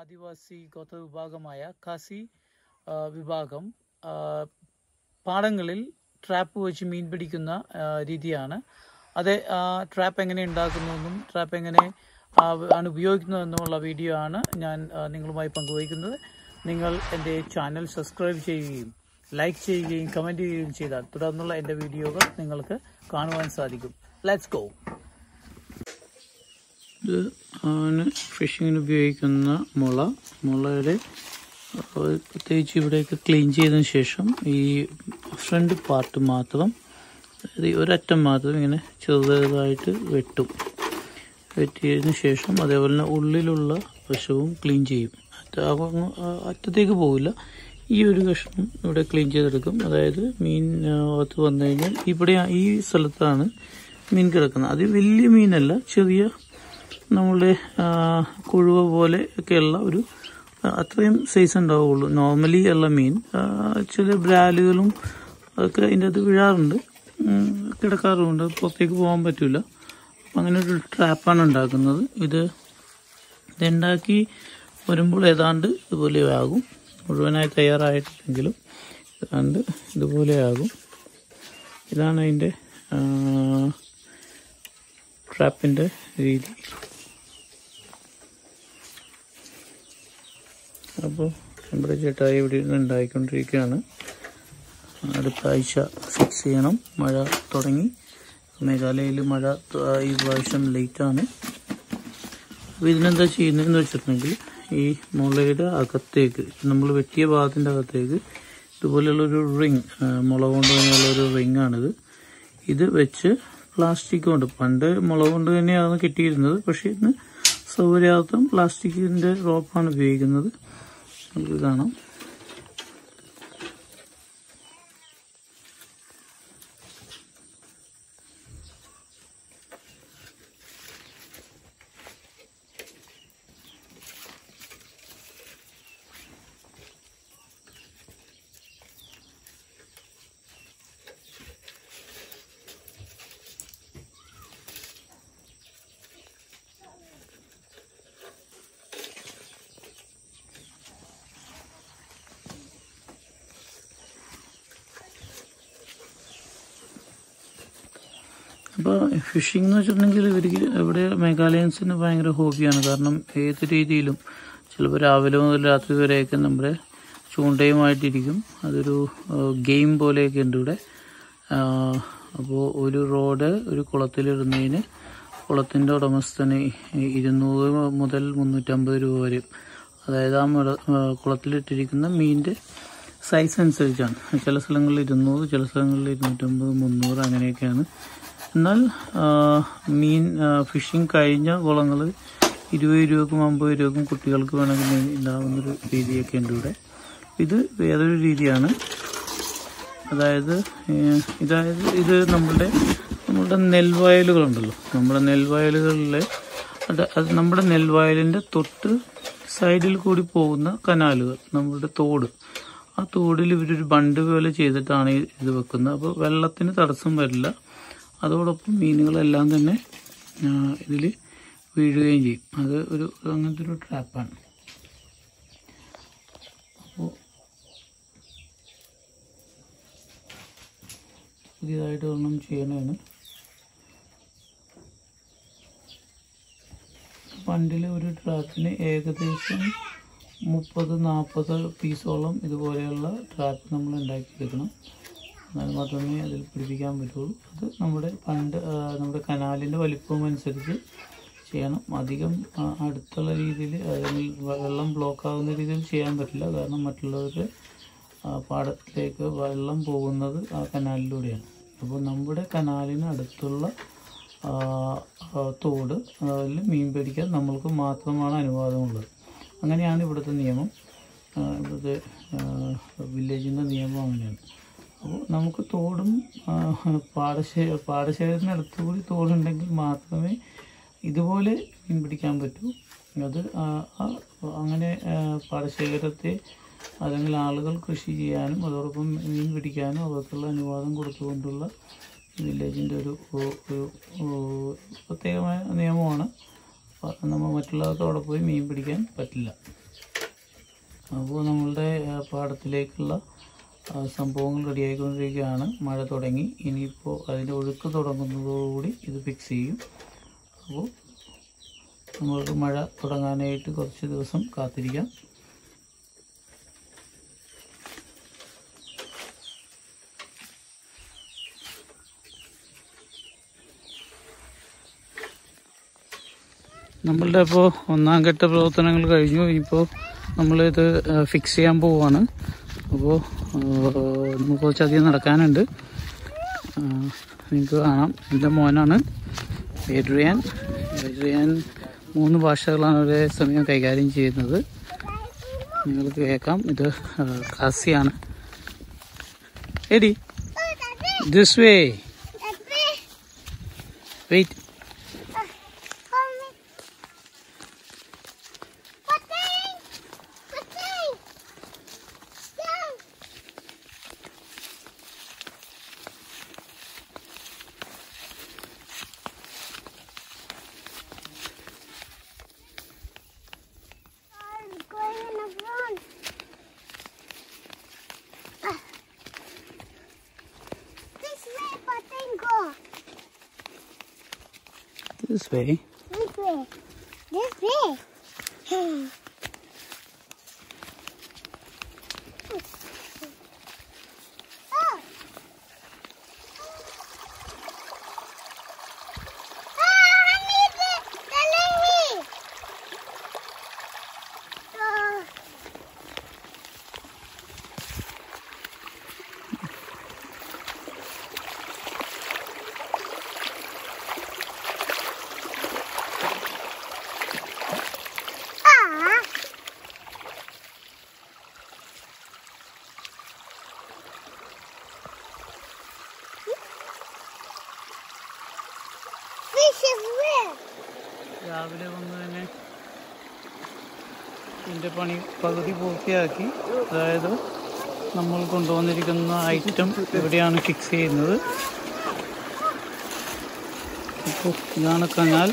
ആദിവാസി ഗോത്ര വിഭാഗമായ ഖാസി ആ, വിഭാഗം ആ, പാടങ്ങളിൽ ട്രാപ്പ് വെച്ച് മീൻ പിടിക്കുന്ന ആ, രീതിയാണ് അത് ആ ട്രാപ്പ് എങ്ങനെ ഉണ്ടാക്കുന്നതെന്നും ട്രാപ്പ് എങ്ങനെ ആ, ആണ് ഉപയോഗിക്കുന്നതെന്നുമുള്ള വീഡിയോ ആണ് ഞാൻ ആ, നിങ്ങളുമായി പങ്കുവയ്ക്കുന്നത് നിങ്ങൾ എൻ്റെ ചാനൽ സബ്സ്ക്രൈബ് ചെയ്യുകയും ലൈക്ക് ചെയ്യുകയും കമൻറ്റ് ചെയ്യുകയും ചെയ്താൽ തുടർന്നുള്ള എൻ്റെ വീഡിയോകൾ നിങ്ങൾക്ക് കാണുവാൻ സാധിക്കും ലെറ്റ്സ് ഗോ ഇത് ആണ് ഫിഷിങ്ങിന് ഉപയോഗിക്കുന്ന മുള മുളയുടെ അഹ് പ്രത്യേകിച്ച് ഇവിടെയൊക്കെ ക്ലീൻ ചെയ്തതിന് ശേഷം ഈ ഫ്രണ്ട് പാർട്ട് മാത്രം അതായത് ഈ ഒരറ്റം മാത്രം ഇങ്ങനെ ചെറുതായിട്ട് വെട്ടും വെട്ടിയതിന് ശേഷം അതേപോലെ തന്നെ ഉള്ളിലുള്ള വശവും ക്ലീൻ ചെയ്യും അത് അവ- ആ അറ്റത്തേക്ക് പോകില്ല ഈ ഒരു കഷ്ണം ഇവിടെ ക്ലീൻ ചെയ്തെടുക്കും അതായത് മീൻ ആ, അകത്ത് വന്നു കഴിഞ്ഞാൽ ഇവിടെ ഈ സ്ഥലത്താണ് മീൻ കിടക്കുന്നത് അത് വലിയ മീനല്ല ചെറിയ നമ്മളുടെ ആ, കുഴുവ പോലെ ഒക്കെയുള്ള ഒരു ആ, അത്രയും സൈസ് ഉണ്ടാവുള്ളൂ നോർമലി ഉള്ള മീൻ ആ, ചില ബ്രാലുകളും ഒക്കെ അതിൻ്റെ അത് വീഴാറുണ്ട് ഉം, കിടക്കാറുമുണ്ട് പുറത്തേക്ക് പോകാൻ പറ്റില്ല അപ്പം അങ്ങനെ ഒരു ട്രാപ്പാണ് ഉണ്ടാക്കുന്നത് ഇത് ഇതുണ്ടാക്കി വരുമ്പോൾ ഏതാണ്ട് ഇതുപോലെ ആകും മുഴുവനായി തയ്യാറായിട്ടില്ലെങ്കിലും ഏതാണ്ട് ഇതുപോലെ ആകും ഇതാണ് അതിൻ്റെ ട്രാപ്പിൻ്റെ രീതി അപ്പോൾ നമ്മുടെ ചേട്ടായി ഇവിടെ ഇരുന്ന് ഉണ്ടായിക്കൊണ്ടിരിക്കുകയാണ് അടുത്ത ആഴ്ച ഫിക്സ് ചെയ്യണം മഴ തുടങ്ങി മേഘാലയയിൽ മഴ ത- ഈ പ്രാവശ്യം ലേറ്റാണ് അപ്പോൾ ഇതിനെന്താ ചെയ്യുന്നതെന്ന് വെച്ചിട്ടുണ്ടെങ്കിൽ ഈ മുളയുടെ അകത്തേക്ക് നമ്മൾ വെട്ടിയ ഭാഗത്തിൻ്റെ അകത്തേക്ക് ഇതുപോലെയുള്ളൊരു റിങ് മുള കൊണ്ട് തന്നെയുള്ള ഒരു റിങ് ആണിത് ഇത് വെച്ച് പ്ലാസ്റ്റിക് കൊണ്ട് പണ്ട് മുള കൊണ്ട് തന്നെയാണ് കിട്ടിയിരുന്നത് പക്ഷേ ഇന്ന് സൗകര്യാർത്ഥം പ്ലാസ്റ്റിക്കിൻ്റെ റോപ്പാണ് ഉപയോഗിക്കുന്നത് നമുക്ക് കാണാം അപ്പോൾ ഫിഷിംഗ് എന്ന് വെച്ചിട്ടുണ്ടെങ്കിൽ ഇവർക്ക് ഇവിടെ മേഘാലയൻസിന് ഭയങ്കര ഹോബിയാണ് കാരണം ഏത് രീതിയിലും ചിലപ്പോൾ രാവിലെ മുതൽ രാത്രി വരെയൊക്കെ നമ്മുടെ ചൂണ്ടയുമായിട്ടിരിക്കും അതൊരു ഗെയിം പോലെയൊക്കെ ഉണ്ട് ഇവിടെ അപ്പോൾ ഒരു റോഡ് ഒരു കുളത്തിലിടുന്നതിന് കുളത്തിൻ്റെ ഉടമസ്ഥന് ഇരുന്നൂറ് മുതൽ മുന്നൂറ്റമ്പത് രൂപ വരെ അതായത് ആ മുട ആ, കുളത്തിലിട്ടിരിക്കുന്ന മീനിൻ്റെ സൈസ് അനുസരിച്ചാണ് ചില സ്ഥലങ്ങളിൽ ഇരുന്നൂറ് ചില സ്ഥലങ്ങളിൽ ഇരുന്നൂറ്റമ്പത് മുന്നൂറ് അങ്ങനെയൊക്കെയാണ് എന്നാൽ ആ, മീൻ ഫിഷിംഗ് കഴിഞ്ഞ കുളങ്ങൾ ഇരുപത് രൂപക്കും അമ്പത് രൂപക്കും കുട്ടികൾക്ക് വേണമെങ്കിൽ മീൻ ഉണ്ടാകുന്നൊരു രീതിയൊക്കെ ഉണ്ട് ഇവിടെ ഇത് വേറൊരു രീതിയാണ് അതായത് ഏഹ്, ഇതായത് ഇത് നമ്മളുടെ നമ്മളുടെ നെൽവയലുകളുണ്ടല്ലോ നമ്മുടെ നെൽവയലുകളിലെ അത് അത് നമ്മുടെ നെൽവയലിൻ്റെ തൊട്ട് സൈഡിൽ കൂടി പോകുന്ന കനാലുകൾ നമ്മളുടെ തോട് ആ തോടിൽ ഇവരൊരു ബണ്ട് പോലെ ചെയ്തിട്ടാണ് ഈ ഇത് വെക്കുന്നത് അപ്പോൾ വെള്ളത്തിന് തടസ്സം വരില്ല അതോടൊപ്പം മീനുകളെല്ലാം തന്നെ ഇതിൽ വീഴുകയും ചെയ്യും അത് ഒരു അങ്ങനത്തെ ഒരു ട്രാപ്പാണ് അപ്പോൾ പുതിയതായിട്ട് ഒരെണ്ണം ചെയ്യണതാണ് പണ്ടിൽ ഒരു ട്രാപ്പിന് ഏകദേശം മുപ്പത് നാൽപ്പത് പീസോളം ഇതുപോലെയുള്ള ട്രാപ്പ് നമ്മൾ ഉണ്ടാക്കിയെടുക്കണം എന്നാൽ മാത്രമേ അതിൽ പിടിപ്പിക്കാൻ പറ്റുള്ളൂ അത് നമ്മുടെ പണ്ട് ആ, നമ്മുടെ കനാലിൻ്റെ വലിപ്പം അനുസരിച്ച് ചെയ്യണം അധികം ആ, അടുത്തുള്ള രീതിയിൽ അല്ലെങ്കിൽ വെ- വെള്ളം ബ്ലോക്ക് ആകുന്ന രീതിയിൽ ചെയ്യാൻ പറ്റില്ല കാരണം മറ്റുള്ളവരുടെ ആ, പാടത്തിലേക്ക് വെള്ളം പോകുന്നത് ആ കനാലിലൂടെയാണ് അപ്പോൾ നമ്മുടെ കനാലിന് അടുത്തുള്ള ആ, ആ, തോട് അതിൽ മീൻ പിടിക്കാൻ നമ്മൾക്ക് മാത്രമാണ് അനുവാദമുള്ളത് അങ്ങനെയാണ് ഇവിടുത്തെ നിയമം ആ, ഇവിടുത്തെ വില്ലേജിൻ്റെ നിയമം അങ്ങനെയാണ് അപ്പോൾ നമുക്ക് തോടും ആ, പാടശേ പാടശേഖരത്തിന് അടുത്ത് കൂടി തോടുണ്ടെങ്കിൽ മാത്രമേ ഇതുപോലെ മീൻ പിടിക്കാൻ പറ്റൂ അത് ആ, ആ, അങ്ങനെ ആ, പാടശേഖരത്തെ അല്ലെങ്കിൽ ആളുകൾ കൃഷി ചെയ്യാനും അതോടൊപ്പം മീൻ പിടിക്കാനും അവർക്കുള്ള അനുവാദം കൊടുത്തുകൊണ്ടുള്ള വില്ലേജിൻ്റെ ഒരു ഒരു- ഒരു പ്രത്യേകമായ നിയമമാണ് അപ്പോൾ നമ്മൾ മറ്റുള്ളവർക്ക് അവിടെ പോയി മീൻ പിടിക്കാൻ പറ്റില്ല അപ്പോൾ നമ്മളുടെ ആ, പാടത്തിലേക്കുള്ള ആ, സംഭവങ്ങൾ റെഡിയായിക്കൊണ്ടിരിക്കുകയാണ് മഴ തുടങ്ങി ഇനിയിപ്പോൾ അതിൻ്റെ ഒഴുക്ക് തുടങ്ങുന്നതോടുകൂടി ഇത് ഫിക്സ് ചെയ്യും അപ്പോൾ നമ്മൾക്ക് മഴ തുടങ്ങാനായിട്ട് കുറച്ച് ദിവസം കാത്തിരിക്കാം നമ്മളുടെ ഇപ്പോൾ ഒന്നാം ഘട്ട പ്രവർത്തനങ്ങൾ കഴിഞ്ഞു ഇനിയിപ്പോൾ നമ്മളിത് ഫിക്സ് ചെയ്യാൻ പോവുകയാണ് അപ്പോൾ നമുക്ക് കുറച്ചധികം നടക്കാനുണ്ട് ആ, നിങ്ങൾക്ക് കാണാം എൻ്റെ മോനാണ് ഏഡ്രിയാൻ ഏഡ്രിയാൻ മൂന്ന് ഭാഷകളാണ് ഒരേ സമയം കൈകാര്യം ചെയ്യുന്നത് നിങ്ങൾക്ക് കേൾക്കാം ഇത് ആ, കാസിയാണ് എടി this way wait I'm going in the front. Ah. This way, Patingo. This way This way. This way. oh. Ah, I need it. Telling me. Oh. Ah. Fish is real. രാവിലെ വന്ന് തന്നെ ഇതിൻ്റെ പണി പകുതി പൂർത്തിയാക്കി അതായത് നമ്മൾ കൊണ്ടുവന്നിരിക്കുന്ന ഐറ്റം എവിടെയാണ് ഫിക്സ് ചെയ്യുന്നത് അപ്പോൾ ഇതാണ് canal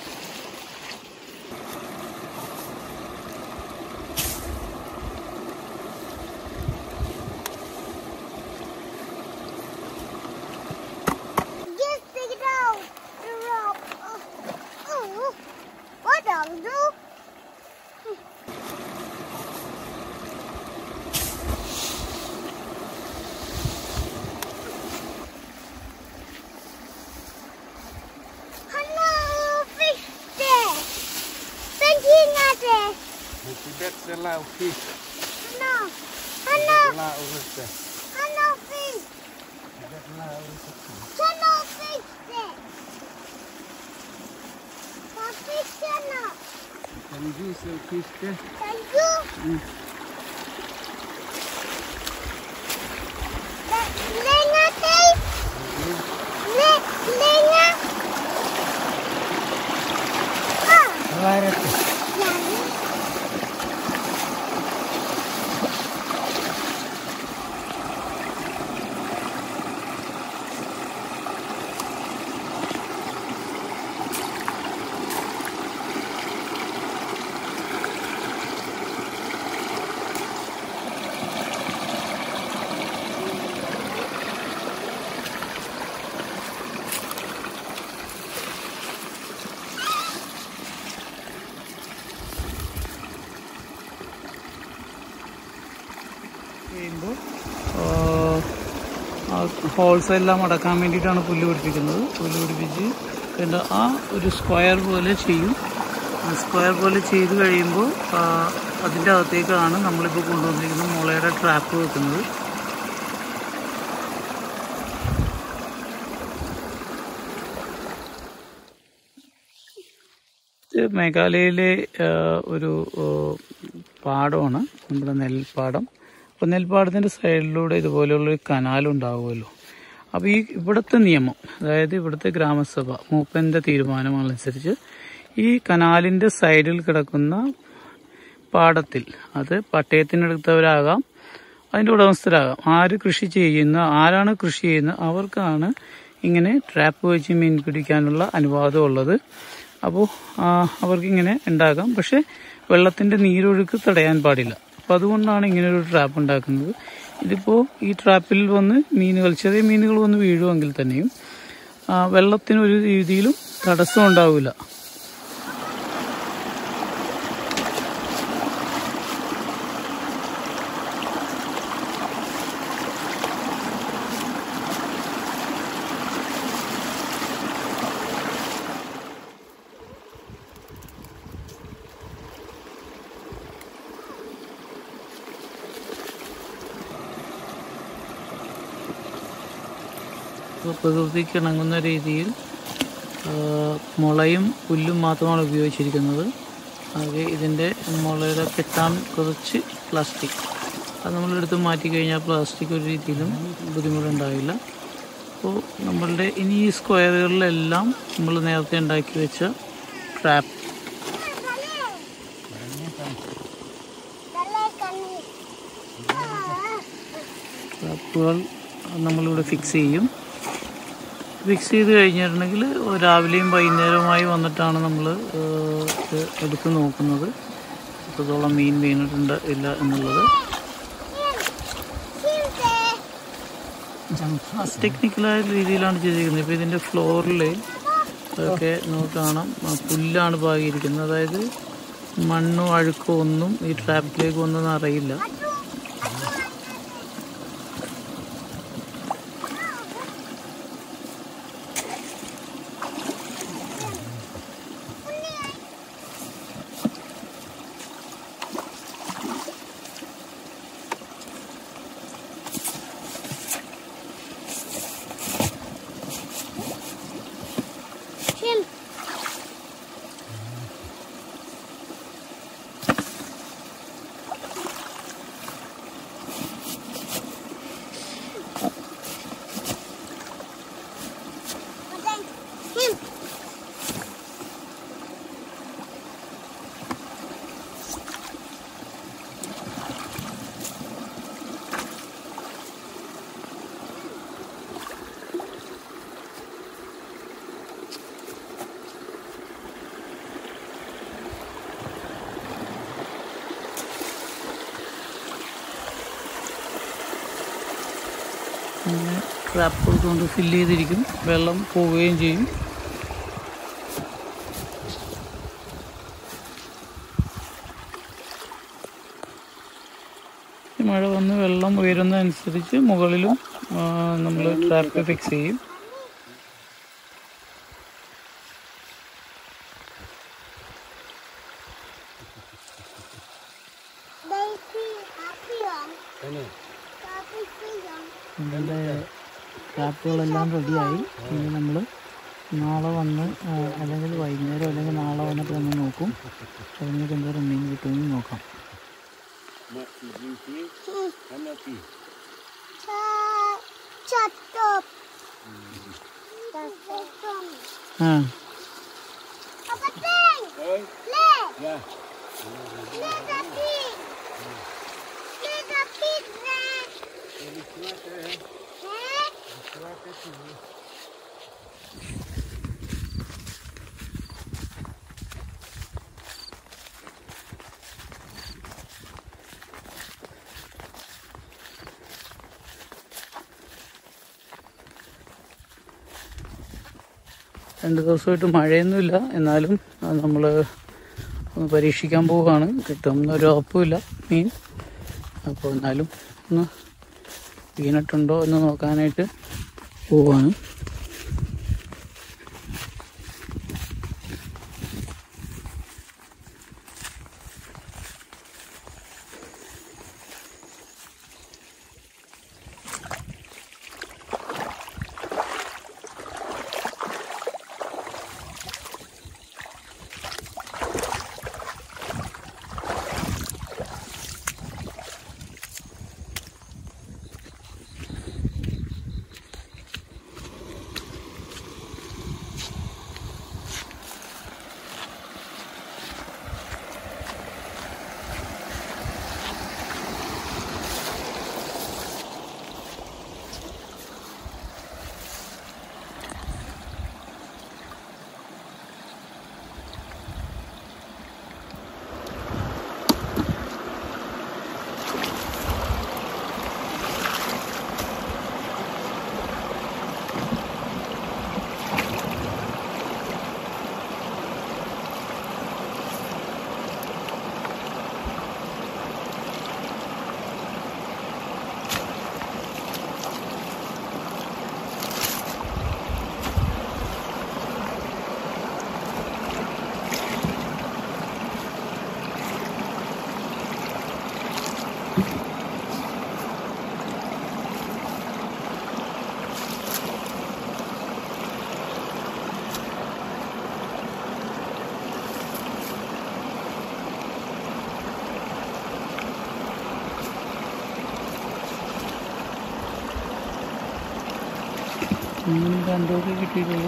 Just take it out. The rope. Oh. Oh. What do you do? Hello, fish there. Thinking at it. Tidak selalu fish, Hello. Hello. selalu rasa. Hello, fish. Tidak selalu rasa. Hello, fish there. What fish channel? Dan bisa fish deh. Thank you. Le- Lenga tape. Le- Lenga. Ah, Larat. yani. ചെയ്യുമ്പോൾ holes എല്ലാം അടക്കാൻ വേണ്ടിയിട്ടാണ് പുല്ല് പിടിപ്പിക്കുന്നത് പുല്ല് പിടിപ്പിച്ച് പിന്നെ ആ ഒരു സ്ക്വയർ പോലെ ചെയ്യും ആ സ്ക്വയർ പോലെ ചെയ്ത് കഴിയുമ്പോൾ ആ, അതിൻ്റെ അകത്തേക്കാണ് നമ്മളിപ്പോൾ കൊണ്ടുവന്നിരിക്കുന്ന മുളയുടെ ട്രാപ്പ് വെക്കുന്നത് ഇത് മേഘാലയയിലെ ആ, ഒരു ആ, പാടമാണ് നമ്മുടെ നെൽപ്പാടം അപ്പോൾ നെൽപ്പാടത്തിൻ്റെ സൈഡിലൂടെ ഇതുപോലെയുള്ള ഒരു കനാലുണ്ടാവുമല്ലോ അപ്പോൾ ഈ ഇവിടുത്തെ നിയമം അതായത് ഇവിടുത്തെ ഗ്രാമസഭ മൂപ്പൻ്റെ തീരുമാനമനുസരിച്ച് ഈ കനാലിൻ്റെ സൈഡിൽ കിടക്കുന്ന പാടത്തിൽ അത് പട്ടയത്തിനെടുത്തവരാകാം അതിൻ്റെ ഉടമസ്ഥരാകാം ആര് കൃഷി ചെയ്യുന്ന ആരാണ് കൃഷി ചെയ്യുന്നത് അവർക്കാണ് ഇങ്ങനെ ട്രാപ്പ് വെച്ച് മീൻ പിടിക്കാനുള്ള അനുവാദം ഉള്ളത് അപ്പോൾ അവർക്കിങ്ങനെ ഉണ്ടാകാം പക്ഷെ വെള്ളത്തിൻ്റെ നീരൊഴുക്ക് തടയാൻ പാടില്ല അപ്പോൾ അതുകൊണ്ടാണ് ഇങ്ങനെ ഒരു ട്രാപ്പ് ഉണ്ടാക്കുന്നത് ഇതിപ്പോൾ ഈ ട്രാപ്പിൽ വന്ന് മീനുകൾ ചെറിയ മീനുകൾ വന്ന് വീഴുമെങ്കിൽ തന്നെയും ആ, വെള്ളത്തിന് ഒരു രീതിയിലും തടസ്സം ഉണ്ടാവില്ല ഇപ്പോൾ പ്രകൃതിക്ക് ഇണങ്ങുന്ന രീതിയിൽ ആ, മുളയും പുല്ലും മാത്രമാണ് ഉപയോഗിച്ചിരിക്കുന്നത് ആകെ ഇതിൻ്റെ മുളയുടെ കെട്ടാൻ കുറച്ച് പ്ലാസ്റ്റിക് അത് നമ്മളെടുത്ത് മാറ്റി കഴിഞ്ഞാൽ പ്ലാസ്റ്റിക് ഒരു രീതിയിലും ബുദ്ധിമുട്ടുണ്ടാവില്ല അപ്പോൾ നമ്മളുടെ ഇനി ഈ സ്ക്വയറുകളിലെല്ലാം നമ്മൾ നേരത്തെ ഉണ്ടാക്കി വെച്ച ട്രാപ്പ് Dale, Cani. Ah. ട്രാപ്പുകൾ നമ്മളിവിടെ ഫിക്സ് ചെയ്യും ഫിക്സ് ചെയ്ത് കഴിഞ്ഞിട്ടുണ്ടെങ്കിൽ രാവിലെയും വൈകുന്നേരവുമായി വന്നിട്ടാണ് നമ്മൾ എടുത്ത് നോക്കുന്നത് എത്രത്തോളം മീൻ വീണിട്ടുണ്ട് ഇല്ല എന്നുള്ളത് Siente. ടെക്നിക്കലായ രീതിയിലാണ് ചെയ്തിരിക്കുന്നത് ഇപ്പോൾ ഇതിൻ്റെ ഫ്ലോറിൽ ഒക്കെ നമുക്ക് കാണാം ആ, പുല്ലാണ് പാകിയിരിക്കുന്നത് അതായത് മണ്ണോ അഴുക്കോ ഒന്നും ഈ ട്രാപ്പിലേക്ക് ഒന്നും അറിയില്ല Chill. Chill. അങ്ങനെ ട്രാപ്പുകൾ കൊണ്ട് ഫില്ല് ചെയ്തിരിക്കും വെള്ളം പോവുകയും ചെയ്യും ഈ മഴ വന്ന് വെള്ളം ഉയരുന്നതനുസരിച്ച് മുകളിലും നമ്മൾ ട്രാപ്പ് ഫിക്സ് ചെയ്യും They feel happy on. Ini. Happy feel on. നമ്മളുടെ ട്രാപ്പുകളെല്ലാം റെഡിയായി ഇനി നമ്മൾ നാളെ വന്ന് ആ, അല്ലെങ്കിൽ വൈകുന്നേരം അല്ലെങ്കിൽ നാളെ വന്നിട്ട് നമ്മൾ നോക്കും കഴിഞ്ഞിട്ട് എന്തോരം മീൻ കിട്ടുമെന്ന് നോക്കാം Mak sisi, mana pi? Cha- Shut up. That's it. ആ Apa ting? Oi, Le. ya. Le the pig. Le the pig. Le. Ini kuat eh. Eh? Kuat eh tu. രണ്ട് ദിവസമായിട്ട് മഴയൊന്നുമില്ല എന്നാലും നമ്മൾ ഒന്ന് പരീക്ഷിക്കാൻ പോവുകയാണ് കിട്ടുമെന്നൊരു ഉറപ്പുമില്ല മീൻ അപ്പോൾ എന്നാലും ഒന്ന് വീണിട്ടുണ്ടോ എന്ന് നോക്കാനായിട്ട് പോവുകയാണ് ഒന്നും രണ്ടൊക്കെ കിട്ടിയിട്ടുള്ളൂ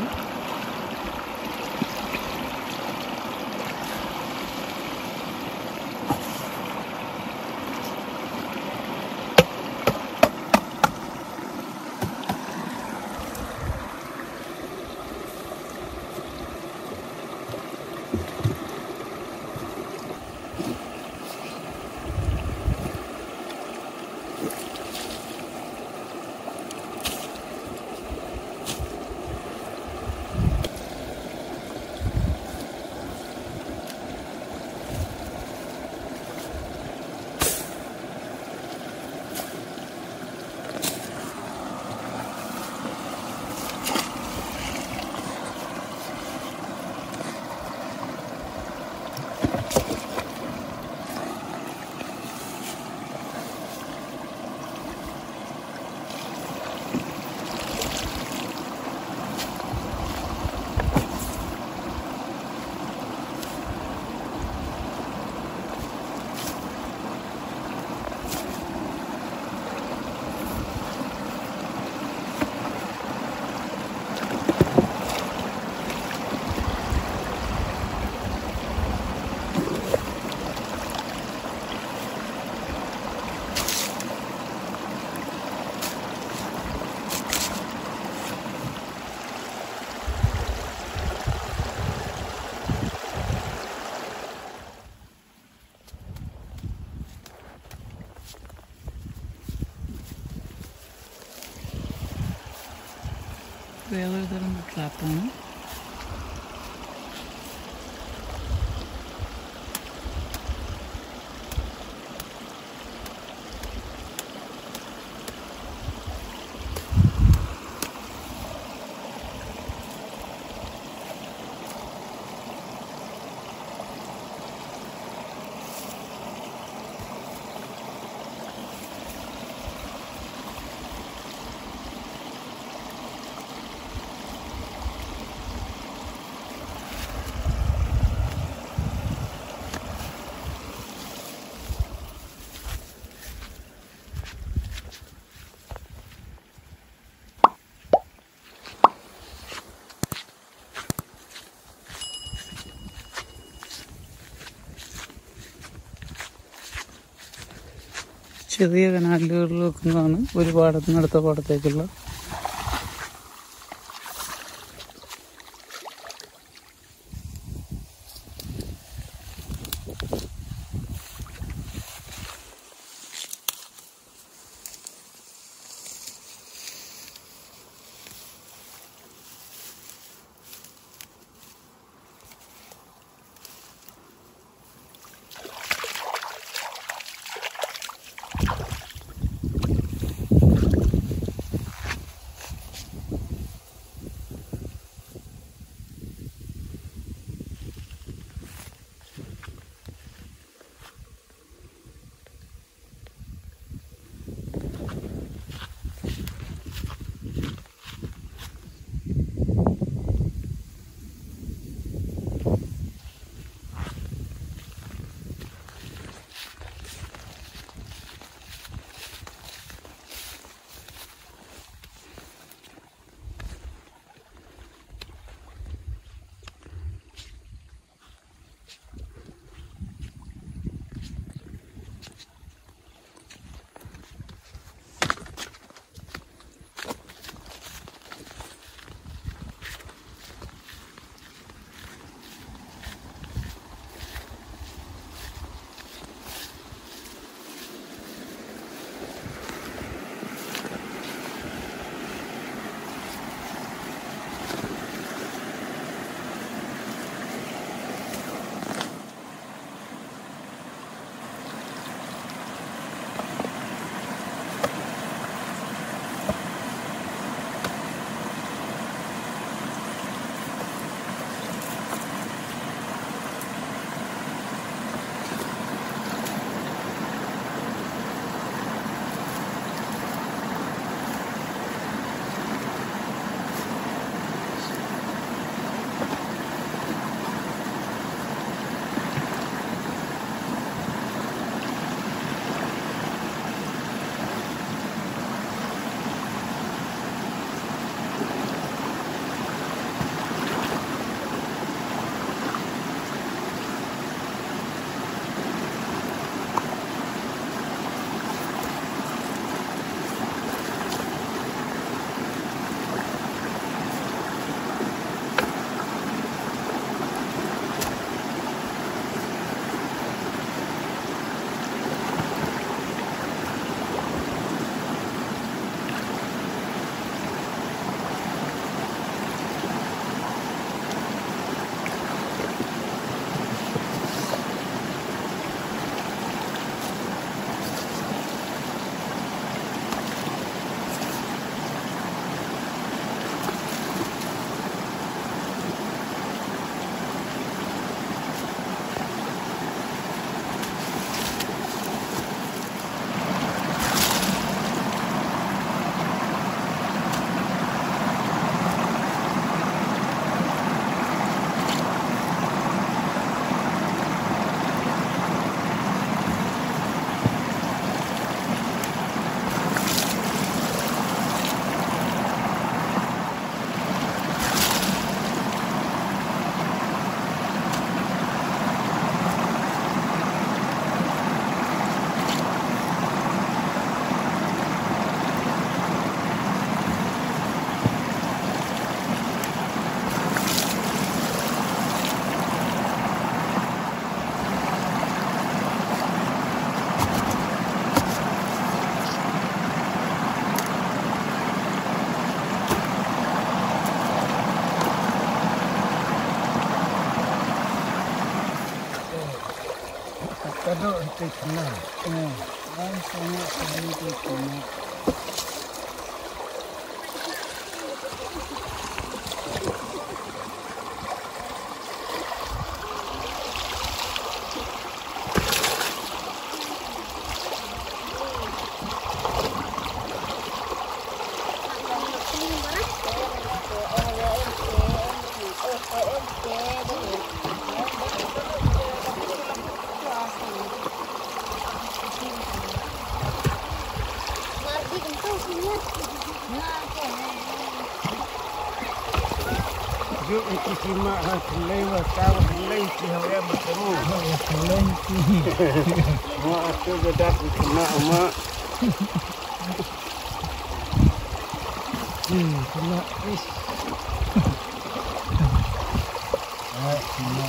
വേറൊരു തരം ട്രാപ്പാണ് ചെറിയ കനാലുകളിൽ വെക്കുന്നതാണ് ഒരു പാടത്ത് നിന്ന് അടുത്ത പാടത്തേക്കുള്ള te kena. Orang sangat sekali itu kena. Yo iki sima ha kulai wa tahu kulai ki hawa matemu. Kalian Ma atu beda ku kena ama. Hmm, kena is. Ah, kena.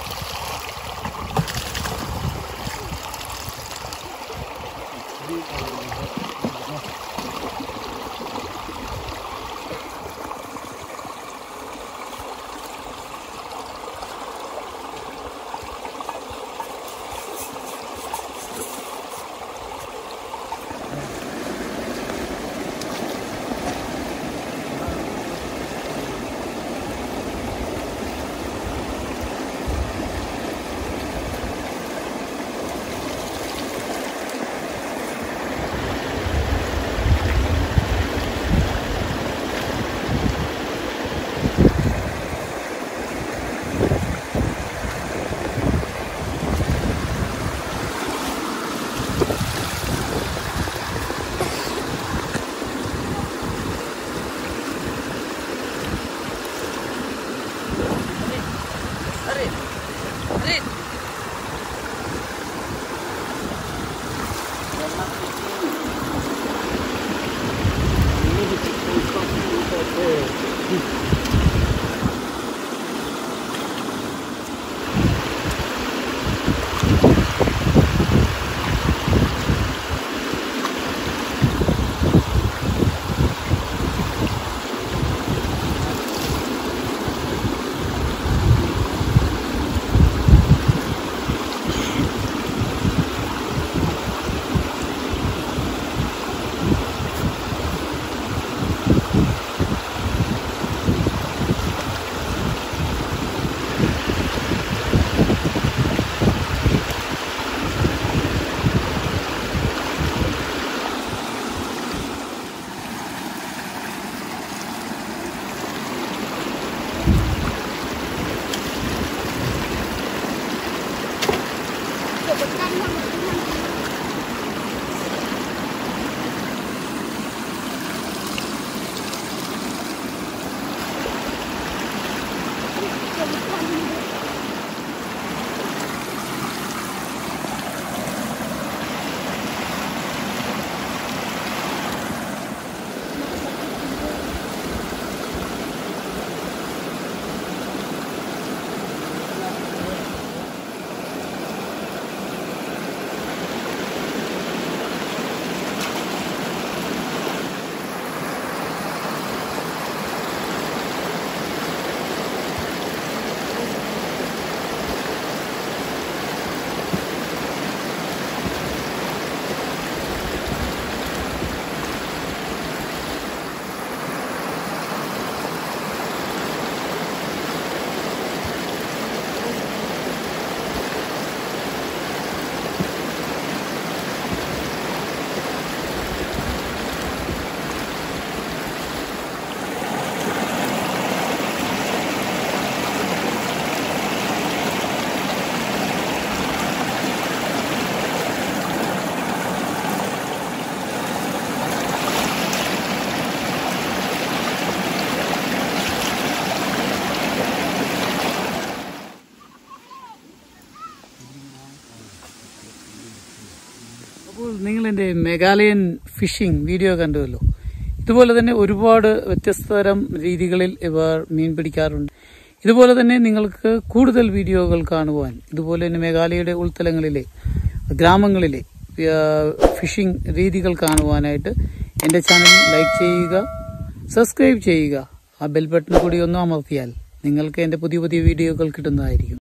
അപ്പോൾ നിങ്ങൾ എൻ്റെ മെഗാലയൻ ഫിഷിംഗ് വീഡിയോ കണ്ടുവല്ലോ ഇതുപോലെ തന്നെ ഒരുപാട് വ്യത്യസ്ത തരം രീതികളിൽ ഇവർ മീൻ പിടിക്കാറുണ്ട് ഇതുപോലെ തന്നെ നിങ്ങൾക്ക് കൂടുതൽ വീഡിയോകൾ കാണുവാൻ ഇതുപോലെ തന്നെ മേഘാലയയുടെ ഉൾത്തലങ്ങളിലെ ഗ്രാമങ്ങളിലെ ആ, ഫിഷിംഗ് രീതികൾ കാണുവാനായിട്ട് എൻ്റെ ചാനൽ ലൈക്ക് ചെയ്യുക സബ്സ്ക്രൈബ് ചെയ്യുക ആ ബെൽ ബട്ടൺ കൂടി ഒന്ന് അമർത്തിയാൽ നിങ്ങൾക്ക് എൻ്റെ പുതിയ പുതിയ വീഡിയോകൾ കിട്ടുന്നതായിരിക്കും